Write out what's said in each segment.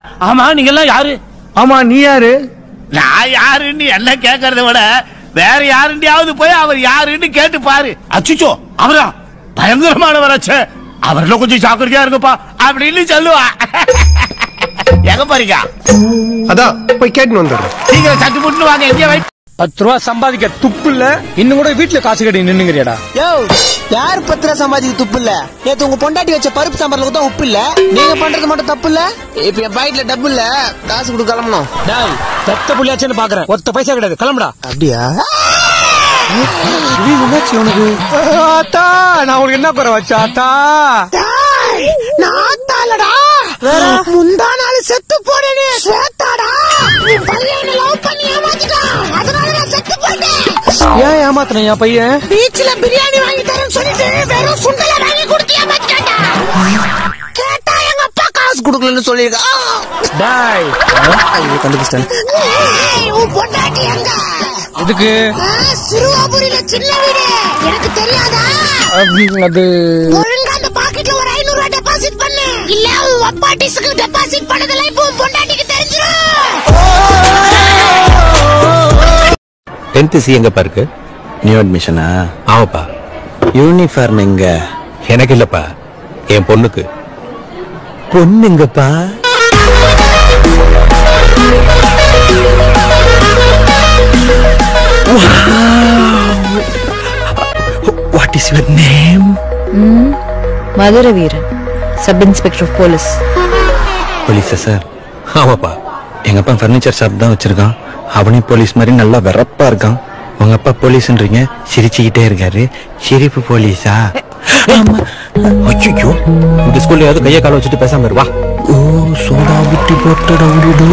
ஆமா நீங்க எல்லாம் யாரு ஆமா நீ யாரு நான் யாருன்னு என்ன கேக்குறத விட வேற யாருண்டியாவது போய் அவர் யாருன்னு கேட்டு பாரு அச்சுச்சோ அவரா பயங்கரமானவராச்சே அவர்ல கொஞ்சம் ஜாக்கிரதையா இருக்குப்பா அப்படின்னு சொல்லுவா எங்க போறீங்க அதான் போய் கேட்டு வந்துடுறேன் சீக்கிரம் சட்டு புட்டு வாங்க எங்க வை பத்து ரூபா சம்பாதிக்க துப்பு இல்ல இன்னும் கூட வீட்டுல காசு கட்டி நின்னுங்கறியாடா யோ யார் பத்து ரூபா சம்பாதிக்க துப்பு இல்ல நேத்து உங்க பொண்டாட்டி வச்ச பருப்பு சாம்பார்ல தான் உப்பு இல்ல நீங்க பண்றது மட்டும் தப்பு இல்ல இப்ப என் பாக்கெட்ல டப்பு இல்ல காசு கொடுக்க கிளம்பணும் டாய் பெத்த புள்ளியாச்சுன்னு பாக்குறேன் ஒத்த பைசா கிடையாது கிளம்புடா அப்படியா ஆத்தா நான் உனக்கு என்ன குறை வச்சா ஆத்தா நாத்தாலடா முந்தா நாள் செத்து போறேன்னு சேத்தாடா நீ பையன் லவ் பண்ணி ஏமாத்திட்டான் அதனால நான் செத்து போயிட்டேன் ஏன் ஏமாத்தின என் பையன் பீச்ல பிரியாணி வாங்கி தரேன்னு சொல்லிட்டு வெறும் சுண்டல வாங்கி கொடுத்து ஏமாத்திட்டான்டா கேட்டா எங்க அப்பா காசு கொடுக்கலன்னு சொல்லிருக்கா டாய் ஐயோ கண்டுபிடிச்சிட்டேன் உன் பொண்டாட்டி எங்க இதுக்கு ஆ, சிறுவாபுரியில சின்ன வீடு எனக்கு தெரியாதா அது ஒழுங்கா அந்த பாக்கெட்ல ஒரு ஐநூறு ரூபாய் டெபாசிட் பண்ணு இல்ல உன் அப்பாட்டிஸ்க்கு டெபாசிட் பண்ணதெல்லாம் இப்போ உன் பொண்டாட்டிக்கு தெரிஞ்சிடும் டென்த் சி எங்கப்பா இருக்கு நியூ அட்மிஷனா ஆமாப்பா யூனிஃபார்ம் எங்க எனக்கு இல்லப்பா என் பொண்ணுக்கு பொண்ணுங்கப்பா what is your name Madura Veeran sub inspector of police போலீஸா சார் ஆமாப்பா எங்க அப்பா ஃபர்னிச்சர் ஷாப் தான் வச்சிருக்கான் அவனே போலீஸ் மாதிரி நல்லா வெறப்பா இருக்கான் உங்க அப்பா போலீஸ்ன்றீங்க சிரிச்சுக்கிட்டே இருக்காரு சிரிப்பு போலீஸா ஐயோ இந்த ஸ்கூல்ல ஏதாவது கைய கால வச்சுட்டு பேசாம இரு, வா ஓ சோடா விட்டு போட்டடா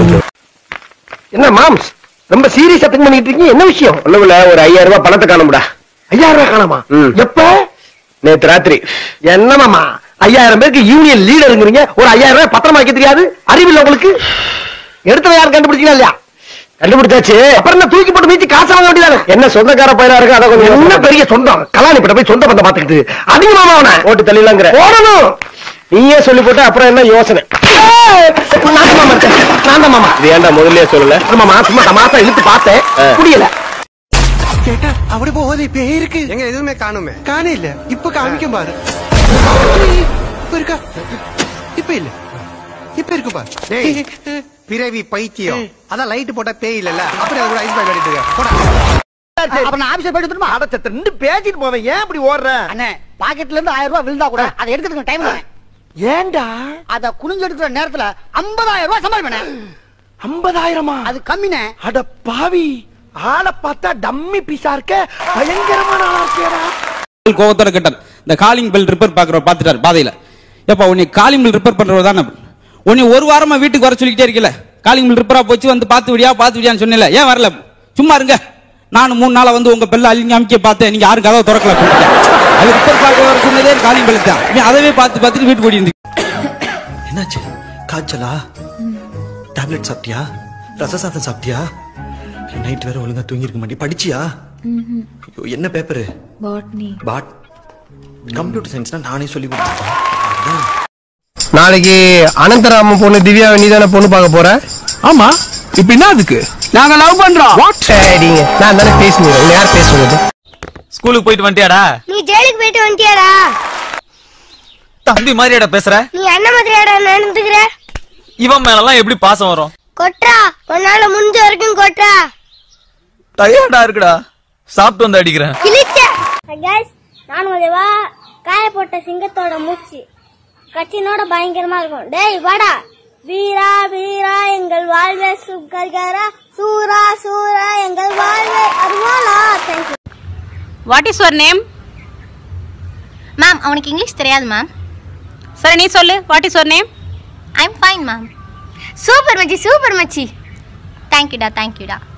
என்ன மாம்ஸ் ரொம்ப சீரியஸா திங்க் பண்ணிட்டு இருக்கீங்க என்ன விஷயம் ஒண்ணுமில்ல ஒரு ஐயாயிரம் ரூபாய் பணத்தை காணும்டா ஐயாயிரம் ரூபாய் காணாமா எப்ப நேத்து ராத்திரி என்ன மாமா ஐயாயிரம் பேருக்கு யூனியன் லீடருங்கிறீங்க ஒரு ஐயாயிரம் ரூபாய் பத்திரமா வைக்க தெரியாது அறிவில்லை உங்களுக்கு எடுத்தவன் யாரும் கண்டுபிடிச்சீங்களா இல்லையா கண்டுபிடிச்சாச்சு அப்புறம் என்ன தூக்கி போட்டு மீச்சு காசு வாங்க வேண்டியதானே என்ன சொந்தக்கார பையனா இருக்கு அதை கொஞ்சம் என்ன பெரிய சொந்தம் கலாணி பட்ட போய் சொந்த பந்தம் பாத்துக்கிட்டு அதிக மாமா அவனை ஓட்டு தள்ளிலாங்கிற போடணும் நீயே சொல்லி போட்ட அப்புறம் என்ன யோசனை நான் தான் மாமா இருக்கேன். நான் தான் மாமா இது ஏன்டா முதல்லயே சொல்லல மாமா சும்மா தமாசா இழுத்து பார்த்தேன் புரியல ചേട്ടാ അവിടെ പോലെ പേർക്ക് എങ്ങനെ എതുമേ കാണുമേ കാണില്ല ഇപ്പൊ കാണിക്കും പാரு ഇപ്പൊ இருக்கா இப்ப இல்ல இப்ப இருக்கு பாரு டேய் பிறவி பைத்தியம் அதான் லைட் போட்டா பேய் இல்லல்ல அப்புறம் அது கூட ஐஸ் பேக் அடிட்டு போடா அப்ப நான் ஆபீஸ் போயிட்டு வந்துருமா அடச்சத்த ரெண்டு பேசிட்டு போவேன் ஏன் இப்படி ஓடுற அண்ணே பாக்கெட்ல இருந்து ஆயிரம் ரூபாய் விழுந்தா கூட அதை எடுக்கிறதுக்கு டைம் இல்லை ஏன்டா அத குனிஞ்சு எடுக்கிற நேரத்துல 50000 ரூபாய் சம்பாதிப்பேன் ஐம்பதாயிரமா அது கம்மினே அட பாவி ஆளை பார்த்தா டம்மி பீஸா இருக்க பயங்கரமான ஆளா இருக்கேடா கோவத்தோட கேட்டார் இந்த காலிங் பெல் ரிப்பேர் பாக்குறவர் பாத்துட்டார் பாதையில எப்ப உன்னை காலிங் பெல் ரிப்பேர் பண்றவர் தானே உன்னை ஒரு வாரமா வீட்டுக்கு வர சொல்லிக்கிட்டே இருக்கல காலிங் பெல் ரிப்பேரா போச்சு வந்து பாத்து விடியா பாத்து விடியான்னு சொன்னல ஏன் வரல சும்மா இருங்க நான் மூணு நாளா வந்து உங்க பெல்ல அழிங்க அமைக்க பார்த்தேன் நீங்க யாரும் கதவை திறக்கல அது ரிப்பேர் பார்க்க வர சொன்னதே காலிங் பெல் தான் நீ அதவே பார்த்து பார்த்துட்டு வீட்டுக்கு ஓடி இருந்து என்னாச்சு காய்ச்சலா டேப்லெட் சாப்பிட்டியா ரசசாதம் சாப்பிட்டியா நைட் வேற ஒழுங்கா தூங்கி இருக்க மாட்டி படிச்சியா ஐயோ, என்ன பேப்பரு பாட்னி பாட் கம்ப்யூட்டர் சயின்ஸ்னா நானே சொல்லி கொடுத்தேன் நாளைக்கு அனந்தராமன் பொண்ணு திவ்யாவை நீ தானே பொண்ணு பார்க்க போற ஆமா இப்ப என்ன அதுக்கு நாங்க லவ் பண்றோம் சரிங்க நான் தானே பேசுனேன் உன்னை யார் பேசுறது ஸ்கூலுக்கு போயிட்டு வந்துட்டியாடா நீ ஜெயிலுக்கு போயிட்டு வந்துட்டியாடா தம்பி மாதிரியாடா பேசுற நீ என்ன மாதிரியாடா நடந்துக்கிற இவன் மேலலாம் எப்படி பாசம் வரும் கொட்றா உன்னால முடிஞ்ச வரைக்கும் கொட்றா டயர்டா இருக்குடா சாப்பிட்டு வந்து அடிக்கிறேன் கிழிச்ச கைஸ் நான் உதவா காய போட்ட சிங்கத்தோட மூச்சு கட்சினோட பயங்கரமா இருக்கும் டேய் வாடா வீரா வீரா எங்கள் வாழ்வே சுகர்கரா சூரா சூரா எங்கள் வாழ்வே அருவாளா thank you what is your name ma'am அவனுக்கு இங்கிலீஷ் தெரியாது மேம் சரி நீ சொல்லு what is your name I am fine ma'am super மச்சி சூப்பர் மச்சி தேங்க்யூடா தேங்க்யூடா